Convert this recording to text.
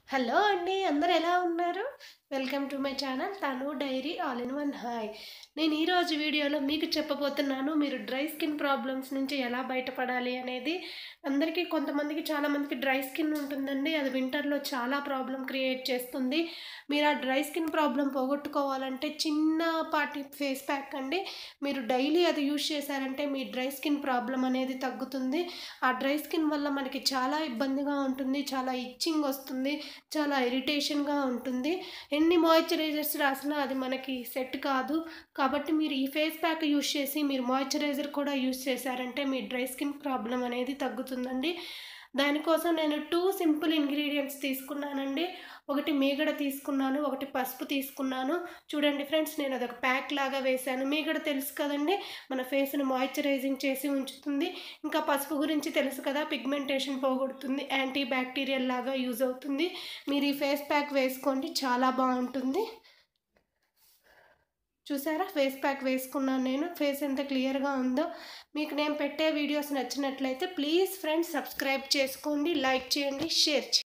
hello అండి అందరు ఎలా ఉన్నారు welcome to my channel Tanu diary all in one hi నేను ఈరోజు వీడియోలో మీకు చెప్పబోతున్నాను మీరు డ్రై స్కిన్ ప్రాబ్లమ్స్ నుంచి ఎలా బయటపడాలి అనేది అందరికీ కొంతమందికి చాలామందికి డ్రై స్కిన్ ఉంటుందండి అది వింటర్లో చాలా ప్రాబ్లం క్రియేట్ చేస్తుంది మీరు ఆ డ్రై స్కిన్ ప్రాబ్లం పోగొట్టుకోవాలంటే చిన్నపాటి ఫేస్ ప్యాక్ అండి మీరు డైలీ అది యూజ్ చేశారంటే మీ డ్రై స్కిన్ ప్రాబ్లం అనేది తగ్గుతుంది ఆ డ్రై స్కిన్ వల్ల మనకి చాలా ఇబ్బందిగా ఉంటుంది చాలా ఇచ్చింగ్ వస్తుంది చాలా ఇరిటేషన్గా ఉంటుంది ఎన్ని మాయిశ్చరైజర్స్ రాసినా అది మనకి సెట్ కాదు కాబట్టి మీరు ఈ ఫేస్ ప్యాక్ యూస్ చేసి మీరు మాయిశ్చరైజర్ కూడా యూస్ చేశారంటే మీ డ్రై స్కిన్ ప్రాబ్లం అనేది తగ్గుతుందండి దానికోసం నేను టూ సింపుల్ ఇంగ్రీడియంట్స్ తీసుకున్నానండి ఒకటి మీగడ తీసుకున్నాను ఒకటి పసుపు తీసుకున్నాను చూడండి ఫ్రెండ్స్ నేను అదొక ప్యాక్ లాగా వేశాను మీగడ తెలుసు కదండి మన ఫేస్ని మాయిశ్చరైజింగ్ చేసి ఉంచుతుంది ఇంకా పసుపు గురించి తెలుసు కదా పిగ్మెంటేషన్ పోగొడుతుంది యాంటీ బ్యాక్టీరియల్ లాగా యూజ్ అవుతుంది మీరు ఈ ఫేస్ ప్యాక్ వేసుకోండి చాలా బాగుంటుంది చూసారా ఫేస్ ప్యాక్ వేసుకున్నాను నేను ఫేస్ ఎంత క్లియర్గా ఉందో మీకు నేను పెట్టే వీడియోస్ నచ్చినట్లయితే ప్లీజ్ ఫ్రెండ్స్ సబ్స్క్రైబ్ చేసుకోండి లైక్ చేయండి షేర్ చేయండి